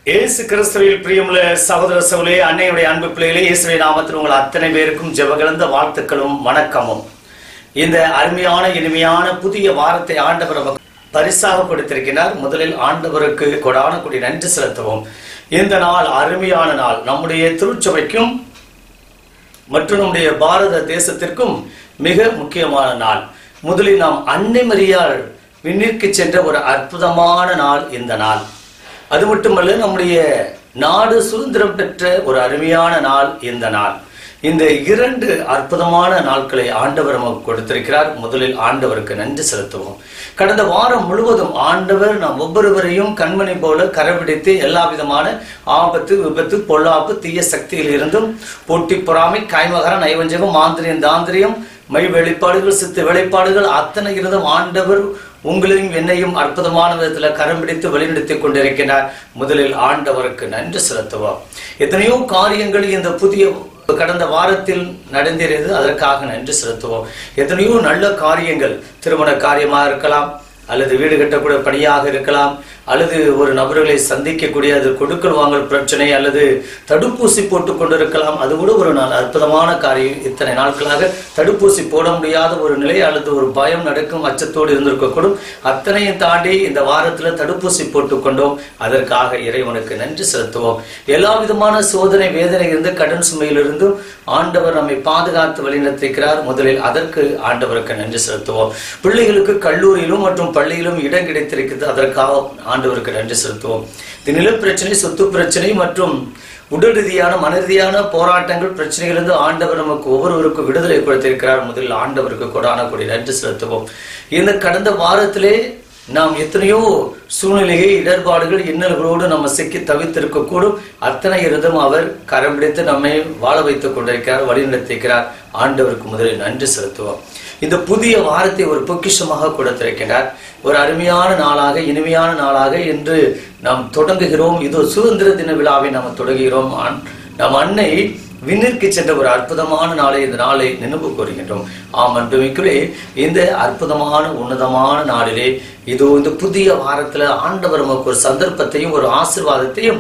இயேசு கிறிஸ்துவில் பிரியமுள்ள சகோதர சகோதரி அன்னையுடைய அன்பு பிள்ளைகளே இயேசுவை நாமத்தில் உங்கள் அத்தனை பேருக்கும் ஜெபகலந்த வாழ்த்துக்களும் வணக்கமும் இந்த அருமையான இனிமையான புதிய வாரத்தை ஆண்டவர் நமக்கு பரிசாக கொடுத்திருக்கிறார் முதலில் ஆண்டவருக்கு கொடான கொடி நன்றி செலுத்துவோம் இந்த நாள் அருமையான நாள் நம்முடைய திருச்சபைக்கும் மற்றும் நம்முடைய பாரத தேசத்திற்கும் மிக முக்கியமான நாள் முதலில் நாம் அன்னை மரியாள் விண்ணிற்கு சென்ற ஒரு அற்புதமான நாள் இந்த நாள் அது மட்டுமல்ல நம்முடைய நாடு சுதந்திரம் பெற்ற ஒரு அருமையான நாள் இந்த நாள் இந்த இரண்டு அற்புதமான நாட்களை ஆண்டவர் நமக்கு கொடுத்திருக்கிறார் முதலில் ஆண்டவருக்கு நன்றி செலுத்துவோம் கடந்த வாரம் முழுவதும் ஆண்டவர் நாம் ஒவ்வொருவரையும் கண்மணி போல கரபிடித்து எல்லா விதமான ஆபத்து விபத்து பொல்லாப்பு தீய சக்தியில் இருந்தும் போட்டி பொறாமை காய்மகர நைவஞ்சகம் மாந்திரியம் தாந்திரியம் மை வெளிப்பாடுகள் சித்து வெளிப்பாடுகள் அத்தனை இருந்தும் ஆண்டவர் உங்களையும் என்னையும் அற்புதமான விதத்தில் கரம் பிடித்து வழிநடத்திக் கொண்டிருக்கிறார் முதலில் ஆண்டவருக்கு நன்றி செலுத்துவோம் எத்தனையோ காரியங்கள் இந்த புதிய கடந்த வாரத்தில் நடந்திருது அதற்காக நன்றி செலுத்துவோம் எத்தனையோ நல்ல காரியங்கள் திருமண காரியமாக இருக்கலாம் அல்லது வீடு கட்டக்கூடிய பணியாக இருக்கலாம் அல்லது ஒரு நபர்களை சந்திக்கக்கூடிய அது கொடுக்கல் வாங்கல் பிரச்சனை அல்லது தடுப்பூசி போட்டு கொண்டிருக்கலாம் அது கூட ஒரு நாள் அற்புதமான காரியம் இத்தனை நாட்களாக தடுப்பூசி போட முடியாத ஒரு நிலை அல்லது ஒரு பயம் நடக்கும் அச்சத்தோடு இருந்திருக்கக்கூடும் அத்தனையும் தாண்டி இந்த வாரத்தில் தடுப்பூசி போட்டுக்கொண்டோம் அதற்காக இறைவனுக்கு நன்றி செலுத்துவோம் எல்லா விதமான சோதனை வேதனை இருந்து கடன் சுமையிலிருந்தும் ஆண்டவர் நம்மை பாதுகாத்து வழிநடத்திக்கிறார் முதலில் அதற்கு ஆண்டவருக்கு நன்றி செலுத்துவோம் பிள்ளைகளுக்கு கல்லூரியிலும் மற்றும் பள்ளியிலும் இடம் கிடைத்திருக்கிறது அதற்காக ஆண்டவருக்கு நன்றி செலுத்துவோம் இந்த நிலப்பிரச்சனை சொத்து பிரச்சனை மற்றும் உடல் ரீதியான மன ரீதியான போராட்டங்கள் பிரச்சனைகளிலிருந்து ஆண்டவர் நமக்கு ஒவ்வொருவருக்கும் விடுதலை கொடுத்திருக்கிறார் முதலில் ஆண்டவருக்கு கொடான கொடி நன்றி செலுத்துவோம் இந்த கடந்த வாரத்திலே நாம் எத்தனையோ சூழ்நிலையை இடர்பாடுகள் இன்னல்களோடு நம்ம சிக்கி தவித்திருக்கக்கூடும் அத்தனை இருந்தும் அவர் கரம் பிடித்து நம்மை வாழ வைத்துக் கொண்டிருக்கிறார் வழிநடத்திக்கிறார் ஆண்டவருக்கு முதலில் நன்றி செலுத்துவோம் இந்த புதிய வாரத்தை ஒரு பொக்கிஷமாக கொடுத்திருக்கிறார் ஒரு அருமையான நாளாக இனிமையான நாளாக என்று நாம் தொடங்குகிறோம் இது ஒரு சுதந்திர தின விழாவை நாம் தொடங்குகிறோம் நம் அன்னை விண்ணிற்கு சென்ற ஒரு அற்புதமான நாளை இந்த நாளை நினைவு கூறுகின்றோம் ஆம் அன்புமிக்குள்ளே இந்த அற்புதமான உன்னதமான நாளிலே இதோ இந்த புதிய வாரத்துல ஆண்டவர் நமக்கு ஒரு சந்தர்ப்பத்தையும் ஒரு ஆசிர்வாதத்தையும்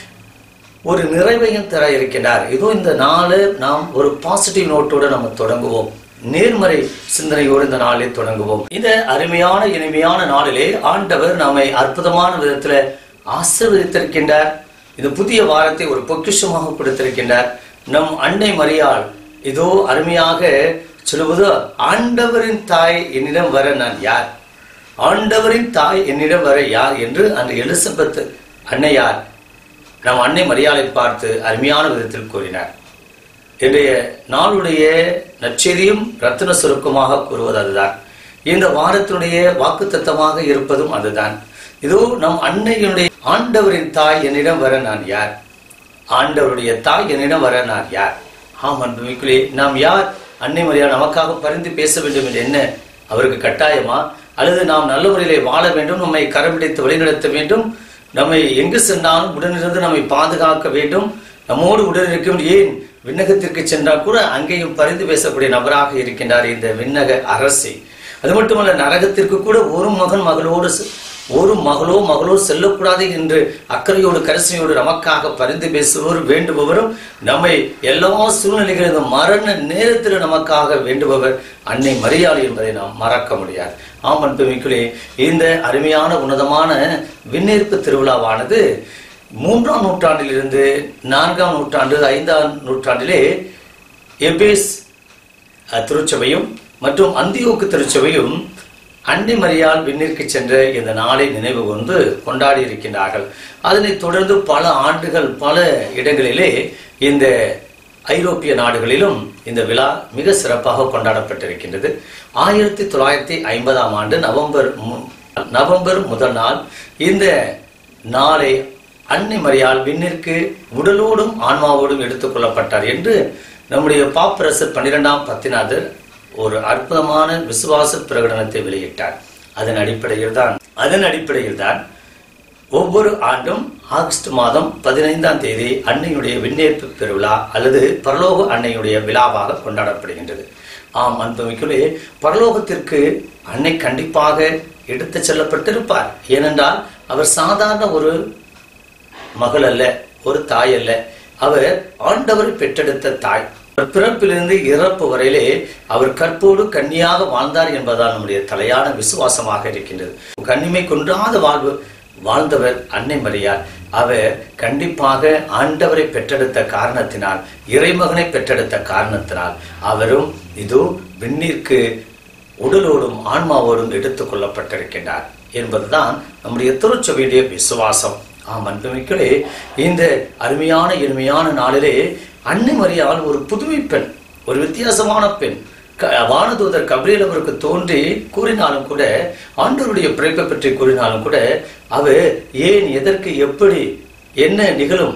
ஒரு நிறைவையும் தர இருக்கின்றார் இதோ இந்த நாளை நாம் ஒரு பாசிட்டிவ் நோட்டோடு நம்ம தொடங்குவோம் நேர்மறை சிந்தனையோடு இந்த நாளை தொடங்குவோம் இந்த அருமையான இனிமையான நாளிலே ஆண்டவர் நம்மை அற்புதமான விதத்துல ஆசிர்வதித்திருக்கின்றார் இந்த புதிய வாரத்தை ஒரு பொக்கிஷமாக கொடுத்திருக்கின்றார் நம் அன்னை மரியாள் இதோ அருமையாக சொல்லுவது ஆண்டவரின் தாய் என்னிடம் வர நான் யார் ஆண்டவரின் தாய் என்னிடம் வர யார் என்று அந்த எலிசபெத் அன்னையார் நம் அன்னை மரியாதை பார்த்து அருமையான விதத்தில் கூறினார் இன்றைய நாளுடைய நற்செய்தியும் ரத்தின சுருக்கமாக கூறுவது அதுதான் இந்த வாரத்தினுடைய வாக்கு தத்தமாக இருப்பதும் அதுதான் இதோ நம் அன்னையினுடைய ஆண்டவரின் தாய் என்னிடம் வர நான் யார் ஆண்டவருடைய தாய் என்னிடம் வர நான் யார் ஆம் அன்புமிக்குள்ளே நாம் யார் அன்னை மரியா நமக்காக பரிந்து பேச வேண்டும் என்று என்ன அவருக்கு கட்டாயமா அல்லது நாம் நல்ல முறையிலே வாழ வேண்டும் நம்மை கரபிடித்து வழிநடத்த வேண்டும் நம்மை எங்கு சென்றாலும் உடனிருந்து நம்மை பாதுகாக்க வேண்டும் நம்மோடு உடன் இருக்கும் ஏன் விண்ணகத்திற்கு சென்றால் கூட அங்கேயும் பரிந்து பேசக்கூடிய நபராக இருக்கின்றார் இந்த விண்ணக அரசி அது மட்டுமல்ல நரகத்திற்கு கூட ஒரு மகன் மகளோடு ஒரு மகளோ மகளோ செல்லக்கூடாது என்று அக்கறையோடு கரிசனையோடு நமக்காக பரிந்து பேசுபவர் வேண்டுபவரும் நம்மை எல்லா சூழ்நிலைகளிலும் மரண நேரத்தில் நமக்காக வேண்டுபவர் அன்னை மரியாதை என்பதை நாம் மறக்க முடியாது ஆம் அன்புமிக்குள்ளே இந்த அருமையான உன்னதமான விண்ணேற்பு திருவிழாவானது மூன்றாம் நூற்றாண்டிலிருந்து நான்காம் நூற்றாண்டு ஐந்தாம் நூற்றாண்டிலே எபேஸ் திருச்சபையும் மற்றும் அந்தியோக்கு திருச்சபையும் அன்னை மரியால் விண்ணிற்கு சென்ற இந்த நாளை நினைவு கொண்டு கொண்டாடி இருக்கின்றார்கள் அதனைத் தொடர்ந்து பல ஆண்டுகள் பல இடங்களிலே இந்த ஐரோப்பிய நாடுகளிலும் இந்த விழா மிக சிறப்பாக கொண்டாடப்பட்டிருக்கின்றது ஆயிரத்தி தொள்ளாயிரத்தி ஐம்பதாம் ஆண்டு நவம்பர் நவம்பர் முதல் நாள் இந்த நாளை அன்னை மரியால் விண்ணிற்கு உடலோடும் ஆன்மாவோடும் எடுத்துக்கொள்ளப்பட்டார் என்று நம்முடைய பாப்பரசர் பன்னிரெண்டாம் பத்திநாதர் ஒரு அற்புதமான விசுவாச பிரகடனத்தை வெளியிட்டார் அதன் அடிப்படையில் தான் அதன் அடிப்படையில் தான் ஒவ்வொரு ஆண்டும் ஆகஸ்ட் மாதம் பதினைந்தாம் தேதி அன்னையுடைய விண்ணேற்பு பெருவிழா அல்லது பரலோக அன்னையுடைய விழாவாக கொண்டாடப்படுகின்றது ஆம் அன்புமிக்குள்ளே பரலோகத்திற்கு அன்னை கண்டிப்பாக எடுத்து செல்லப்பட்டிருப்பார் ஏனென்றால் அவர் சாதாரண ஒரு மகள் அல்ல ஒரு தாய் அல்ல அவர் ஆண்டவரை பெற்றெடுத்த தாய் அவர் பிறப்பிலிருந்து இறப்பு வரையிலே அவர் கற்போடு கன்னியாக வாழ்ந்தார் என்பதால் நம்முடைய தலையான விசுவாசமாக இருக்கின்றது கன்னிமை குன்றாத வாழ்வு வாழ்ந்தவர் அன்னை மரியார் அவர் கண்டிப்பாக ஆண்டவரை பெற்றெடுத்த காரணத்தினால் இறைமகனை பெற்றெடுத்த காரணத்தினால் அவரும் இதோ விண்ணிற்கு உடலோடும் ஆன்மாவோடும் எடுத்துக் கொள்ளப்பட்டிருக்கின்றார் என்பதுதான் நம்முடைய திருச்சபையுடைய விசுவாசம் ஆம் அன்புமிக்களே இந்த அருமையான இனிமையான நாளிலே அன்னை மரியாள் ஒரு புதுமை பெண் ஒரு வித்தியாசமான பெண் க- வானதூதர் கபிரியல் அவருக்கு தோன்றி கூறினாலும் கூட ஆண்டவருடைய பிறப்பை பற்றி கூறினாலும் கூட அவர் ஏன் எதற்கு எப்படி என்ன நிகழும்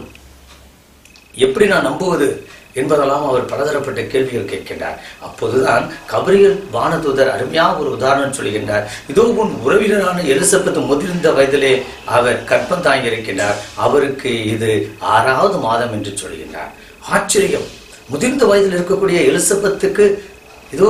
எப்படி நான் நம்புவது என்பதெல்லாம் அவர் பலதரப்பட்ட கேள்விகள் கேட்கின்றார் அப்போதுதான் கபரியல் வானதூதர் அருமையாக ஒரு உதாரணம் சொல்கின்றார் இதோ உன் உறவினரான எலிசபெத் முதிர்ந்த வயதிலே அவர் கற்பம் தாங்கி இருக்கின்றார் அவருக்கு இது ஆறாவது மாதம் என்று சொல்கின்றார் ஆச்சரியம் முதிர்ந்த வயதில் இருக்கக்கூடிய எலிசபெத்துக்கு இதோ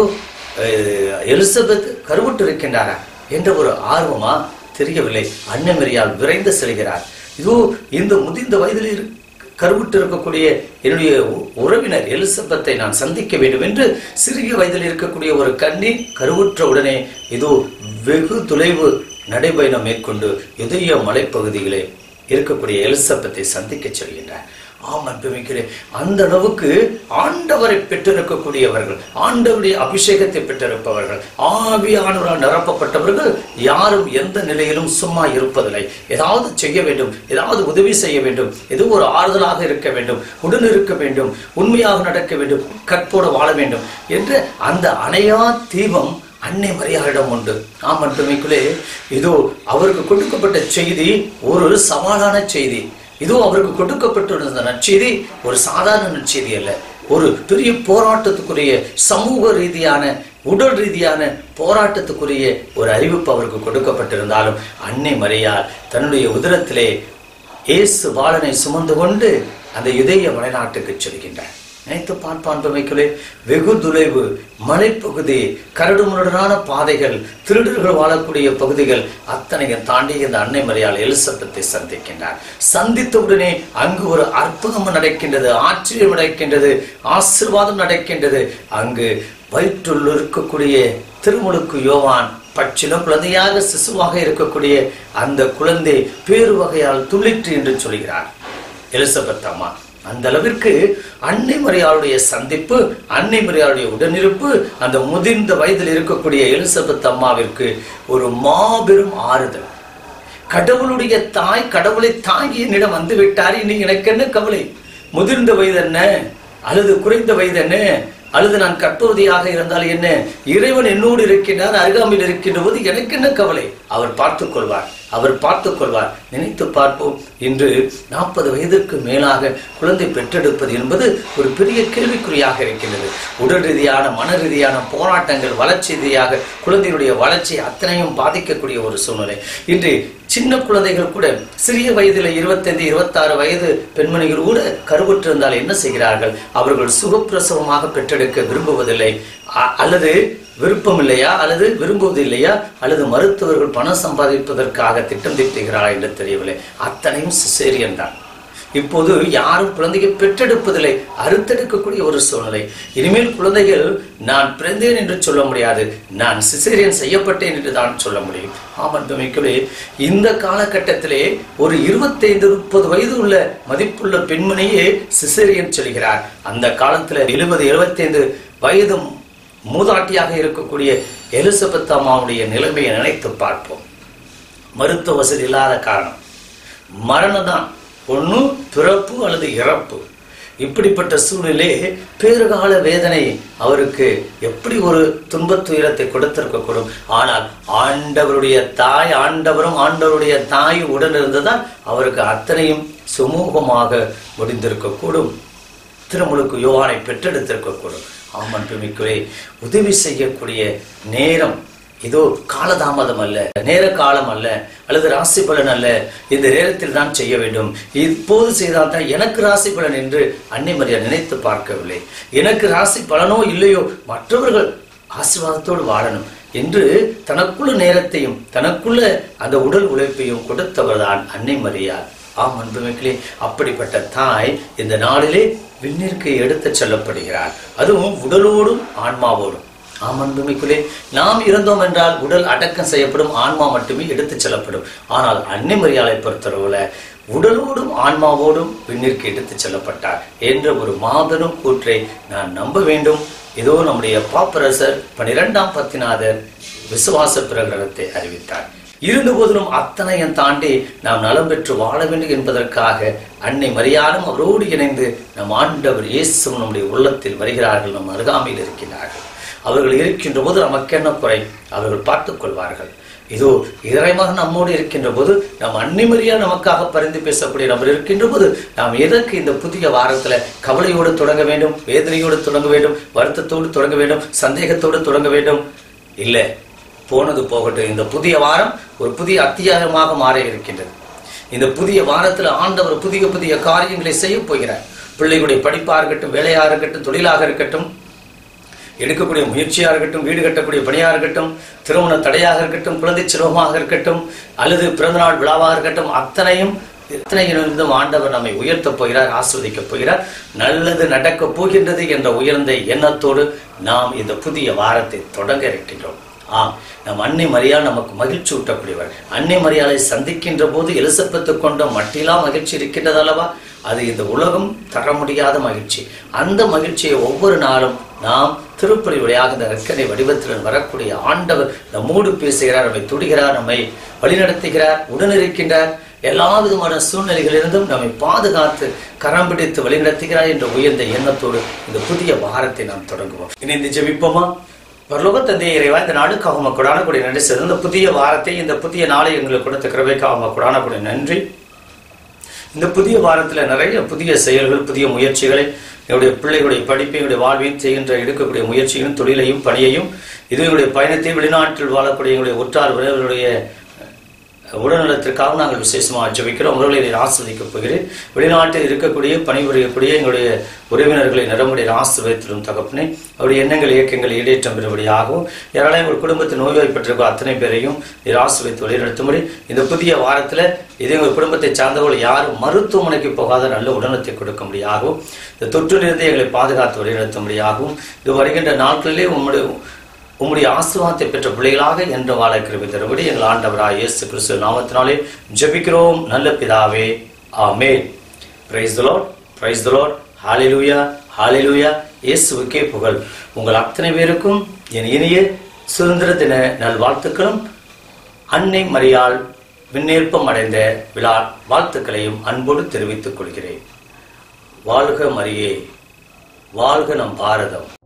அஹ், எலிசபெத் கருவுற்று இருக்கின்றாரா என்ற ஒரு ஆர்வமா தெரியவில்லை அன்னமரியால் விரைந்து செல்கிறார் இதோ இந்த முதிர்ந்த வயதில் இரு- கருவுற்று இருக்கக்கூடிய என்னுடைய உ- உறவினர் எலிசபெத்தை நான் சந்திக்க வேண்டும் என்று சிறிய வயதில் இருக்கக்கூடிய ஒரு கன்னி கருவுற்ற உடனே இதோ வெகு தொலைவு நடைபயணம் மேற்கொண்டு இதய மலைப்பகுதியிலே இருக்கக்கூடிய எலிசபெத்தை சந்திக்க செல்கின்றார் ஆம் அன்புமிக்கிறேன் அந்த அளவுக்கு ஆண்டவரை பெற்றிருக்கக்கூடியவர்கள் ஆண்டவருடைய அபிஷேகத்தை பெற்றிருப்பவர்கள் ஆவியானவரால் நிரப்பப்பட்டவர்கள் யாரும் எந்த நிலையிலும் சும்மா இருப்பதில்லை ஏதாவது செய்ய வேண்டும் ஏதாவது உதவி செய்ய வேண்டும் ஏதோ ஒரு ஆறுதலாக இருக்க வேண்டும் உடன் இருக்க வேண்டும் உண்மையாக நடக்க வேண்டும் கற்போடு வாழ வேண்டும் என்று அந்த அணையா தீபம் அன்னை மரியாதையிடம் உண்டு ஆம் மட்டுமைக்குள்ளே இதோ அவருக்கு கொடுக்கப்பட்ட செய்தி ஒரு சவாலான செய்தி இதோ அவருக்கு கொடுக்கப்பட்டிருந்த நற்செய்தி ஒரு சாதாரண நற்செய்தி அல்ல ஒரு பெரிய போராட்டத்துக்குரிய சமூக ரீதியான உடல் ரீதியான போராட்டத்துக்குரிய ஒரு அறிவிப்பு அவருக்கு கொடுக்கப்பட்டிருந்தாலும் அன்னை மரியாள் தன்னுடைய உதரத்திலே இயேசு பாலனை சுமந்து கொண்டு அந்த யுதய மலைநாட்டுக்கு செல்கின்றார் நினைத்து பார்ப்பான் பமைக்களே வெகு தொலைவு மலைப்பகுதி கரடுமுரடான பாதைகள் திருடர்கள் வாழக்கூடிய பகுதிகள் அத்தனையும் தாண்டி இந்த அன்னை மரியாள் எலிசபெத்தை சந்திக்கின்றார் சந்தித்தவுடனே அங்கு ஒரு அற்புதம் நடக்கின்றது ஆச்சரியம் நடக்கின்றது ஆசீர்வாதம் நடக்கின்றது அங்கு வயிற்றுள் இருக்கக்கூடிய திருமுழுக்கு யோவான் பச்சிலம் குழந்தையாக சிசுவாக இருக்கக்கூடிய அந்த குழந்தை பேரு வகையால் துளிற்று என்று சொல்கிறார் எலிசபெத் அம்மா அந்த அளவிற்கு அன்னை மரியாளுடைய சந்திப்பு அன்னை மரியாளுடைய உடனிருப்பு அந்த முதிர்ந்த வயதில் இருக்கக்கூடிய எலிசபெத் அம்மாவிற்கு ஒரு மாபெரும் ஆறுதல் கடவுளுடைய தாய் கடவுளை தாங்கி என்னிடம் வந்து விட்டார் இனி எனக்கு என்ன கவலை முதிர்ந்த வயது என்ன அல்லது குறைந்த வயது என்ன அல்லது நான் கற்பவதியாக இருந்தால் என்ன இறைவன் என்னோடு இருக்கின்றார் அருகாமையில் இருக்கின்ற போது எனக்கு என்ன கவலை அவர் பார்த்துக் கொள்வார் அவர் பார்த்துக் கொள்வார் நினைத்து பார்ப்போம் இன்று நாற்பது வயதிற்கு மேலாக குழந்தை பெற்றெடுப்பது என்பது ஒரு பெரிய கேள்விக்குறியாக இருக்கின்றது உடல் ரீதியான மன ரீதியான போராட்டங்கள் வளர்ச்சி ரீதியாக குழந்தையுடைய வளர்ச்சி அத்தனையும் பாதிக்கக்கூடிய ஒரு சூழ்நிலை இன்று சின்ன குழந்தைகள் கூட சிறிய வயதில் இருபத்தைந்து இருபத்தாறு வயது பெண்மணிகள் கூட கருவுற்றிருந்தால் என்ன செய்கிறார்கள் அவர்கள் சுகப்பிரசவமாக பெற்றெடுக்க விரும்புவதில்லை அ- அல்லது விருப்பம் இல்லையா அல்லது விரும்புவது இல்லையா அல்லது மருத்துவர்கள் பணம் சம்பாதிப்பதற்காக திட்டம் தீட்டுகிறாரா என்று தெரியவில்லை அத்தனையும் சிசேரியன் தான் இப்போது யாரும் குழந்தையை பெற்றெடுப்பதில்லை அறுத்தெடுக்கக்கூடிய ஒரு சூழ்நிலை இனிமேல் குழந்தைகள் நான் பிறந்தேன் என்று சொல்ல முடியாது நான் சிசேரியன் செய்யப்பட்டேன் என்று தான் சொல்ல முடியும் ஆமன் மிக்கவே இந்த காலகட்டத்திலே ஒரு இருபத்தைந்து முப்பது வயது உள்ள மதிப்புள்ள பெண்மணியே சிசேரியன் சொல்கிறார் அந்த காலத்துல எழுபது எழுபத்தைந்து வயது மூதாட்டியாக இருக்கக்கூடிய எலிசபெத் அம்மாவுடைய நிலைமையை நினைத்து பார்ப்போம் மருத்துவ வசதி இல்லாத காரணம் மரணம் தான் ஒன்று பிறப்பு அல்லது இறப்பு இப்படிப்பட்ட சூழ்நிலை பேறுகால வேதனை அவருக்கு எப்படி ஒரு துன்பத் துயரத்தை கொடுத்திருக்கக்கூடும் ஆனால் ஆண்டவருடைய தாய் ஆண்டவரும் ஆண்டவருடைய தாய் உடன் இருந்ததால் அவருக்கு அத்தனையும் சுமூகமாக முடிந்திருக்கக்கூடும் திருமுழுக்கு யோவானை பெற்றெடுத்திருக்கக்கூடும் ஆமன் பிமிக்குவே உதவி செய்யக்கூடிய நேரம் இதோ காலதாமதம் அல்ல நேர காலம் அல்ல அல்லது ராசி பலன் அல்ல இந்த நேரத்தில் தான் செய்ய வேண்டும் இப்போது செய்தால் தான் எனக்கு ராசி பலன் என்று அன்னை மரியா நினைத்து பார்க்கவில்லை எனக்கு ராசி பலனோ இல்லையோ மற்றவர்கள் ஆசீர்வாதத்தோடு வாழணும் என்று தனக்குள்ள நேரத்தையும் தனக்குள்ள அந்த உடல் உழைப்பையும் கொடுத்தவர் தான் அன்னை மரியாள் ஆம் அன்புமிகளே அப்படிப்பட்ட தாய் இந்த நாளிலே விண்ணிற்கு எடுத்துச் செல்லப்படுகிறார் அதுவும் உடலோடும் ஆன்மாவோடும் ஆம் அன்புமிக்குள்ளே நாம் இருந்தோம் என்றால் உடல் அடக்கம் செய்யப்படும் ஆன்மா மட்டுமே எடுத்துச் செல்லப்படும் ஆனால் அன்னை மரியாதை பொறுத்தளவுல உடலோடும் ஆன்மாவோடும் விண்ணிற்கு எடுத்துச் செல்லப்பட்டார் என்ற ஒரு மாபெரும் கூற்றை நான் நம்ப வேண்டும் இதோ நம்முடைய பாப்பரசர் பனிரெண்டாம் பத்திநாதர் விசுவாச பிரகடனத்தை அறிவித்தார் இருந்த போதிலும் அத்தனையும் தாண்டி நாம் நலம் பெற்று வாழ வேண்டும் என்பதற்காக அன்னை மரியாளும் அவரோடு இணைந்து நம் ஆண்டவர் இயேசுவும் நம்முடைய உள்ளத்தில் வருகிறார்கள் நம் அருகாமையில் இருக்கின்றார்கள் அவர்கள் இருக்கின்ற போது நமக்கு என்ன குறை அவர்கள் பார்த்துக் கொள்வார்கள் இதோ இறைமகன் நம்மோடு இருக்கின்ற போது நம் அன்னிமரியா நமக்காக பரிந்து பேசக்கூடிய நபர் இருக்கின்ற போது நாம் எதற்கு இந்த புதிய வாரத்துல கவலையோடு தொடங்க வேண்டும் வேதனையோடு தொடங்க வேண்டும் வருத்தத்தோடு தொடங்க வேண்டும் சந்தேகத்தோடு தொடங்க வேண்டும் இல்லை போனது போகட்டும் இந்த புதிய வாரம் ஒரு புதிய அத்தியாயமாக மாற இருக்கின்றது இந்த புதிய வாரத்துல ஆண்டவர் புதிய புதிய காரியங்களை செய்ய போகிறார் பிள்ளைகளுடைய படிப்பா இருக்கட்டும் வேலையா இருக்கட்டும் தொழிலாக இருக்கட்டும் எடுக்கக்கூடிய முயற்சியாக இருக்கட்டும் வீடு கட்டக்கூடிய பணியாக இருக்கட்டும் திருமண தடையாக இருக்கட்டும் குழந்தை செல்வமாக இருக்கட்டும் அல்லது பிறந்தநாள் விழாவாக இருக்கட்டும் அத்தனையும் இத்தனையிலிருந்தும் ஆண்டவர் நம்மை உயர்த்தப் போகிறார் ஆஸ்வதிக்கப் போகிறார் நல்லது நடக்கப் போகின்றது என்ற உயர்ந்த எண்ணத்தோடு நாம் இந்த புதிய வாரத்தை தொடங்க இருக்கின்றோம் ஆம் நம் அன்னை மரியாள் நமக்கு மகிழ்ச்சி ஊட்டக்கூடியவர் அன்னை மரியாதை சந்திக்கின்ற போது எலிசபெத்து கொண்ட மட்டிலா மகிழ்ச்சி இருக்கின்றது அல்லவா அது இந்த உலகம் தர முடியாத மகிழ்ச்சி அந்த மகிழ்ச்சியை ஒவ்வொரு நாளும் நாம் திருப்பலி வழியாக இந்த அக்கறை வடிவத்துடன் வரக்கூடிய ஆண்டவர் நம்மோடு பேசுகிறார் நம்மை துடிகிறார் நம்மை வழிநடத்துகிறார் உடனிருக்கின்றார் எல்லா விதமான சூழ்நிலைகளிலிருந்தும் நம்மை பாதுகாத்து கரம் பிடித்து வழிநடத்துகிறார் என்ற உயர்ந்த எண்ணத்தோடு இந்த புதிய வாரத்தை நாம் தொடங்குவோம் இணைந்து ஜெபிப்போமா பரலோக தந்தை இறைவா இந்த நாளுக்காக உமக்குடான கூடிய நன்றி செய்து இந்த புதிய வாரத்தை இந்த புதிய நாளை எங்களுக்கு கொடுத்த கிருபைக்காக உமக்குடான கூடிய நன்றி இந்த புதிய வாரத்தில் நிறைய புதிய செயல்கள் புதிய முயற்சிகளை என்னுடைய பிள்ளைகளுடைய படிப்பை என்னுடைய வாழ்வையும் செய்கின்ற எடுக்கக்கூடிய முயற்சியும் தொழிலையும் பணியையும் இது எங்களுடைய பயணத்தை வெளிநாட்டில் வாழக்கூடிய எங்களுடைய உற்றார் உறவுகளுடைய உடல்நலத்திற்காக நாங்கள் விசேஷமாக ஜெபிக்கிறோம் உறவுகளை நீர் ஆஸ்வதிக்கப் போகிறேன் வெளிநாட்டில் இருக்கக்கூடிய பணிபுரியக்கூடிய எங்களுடைய உறவினர்களை நிறமுடைய ஆசிர்வதித்திடும் தகப்பனே அவருடைய எண்ணங்கள் இயக்கங்கள் ஈடேற்றம் பெறும்படியாகவும் யாராலும் எங்கள் குடும்பத்தில் நோய்வாய்ப்பட்டிருக்கும் அத்தனை பேரையும் நீர் ஆசிர்வதித்து வழிநடத்தும்படி இந்த புதிய வாரத்தில் இது எங்கள் குடும்பத்தை சார்ந்தவர்கள் யாரும் மருத்துவமனைக்கு போகாத நல்ல உடனத்தை கொடுக்கும்படியாகவும் இந்த தொற்றிலிருந்து எங்களை பாதுகாத்து வழிநடத்தும்படியாகவும் இது வருகின்ற நாட்களிலே உம்முடைய உம்முடைய ஆசீர்வாதத்தை பெற்ற பிள்ளைகளாக என்று வாழ கிருபை தருபடி எங்கள் ஆண்டவராய் இயேசு கிறிஸ்து நாமத்தினாலே ஜெபிக்கிறோம் நல்ல பிதாவே ஆமென் praise the Lord praise the Lord ஹalleluya ஹalleluya இயேசுவுக்கே புகழ் உங்கள் அத்தனை பேருக்கும் என் இனிய சுதந்திர தின நல்வாழ்த்துக்களும் அன்னை மரியாள் விண்ணேற்பம் அடைந்த விழா வாழ்த்துக்களையும் அன்போடு தெரிவித்துக் கொள்கிறேன் வாழ்க மரியே வாழ்க நம் பாரதம்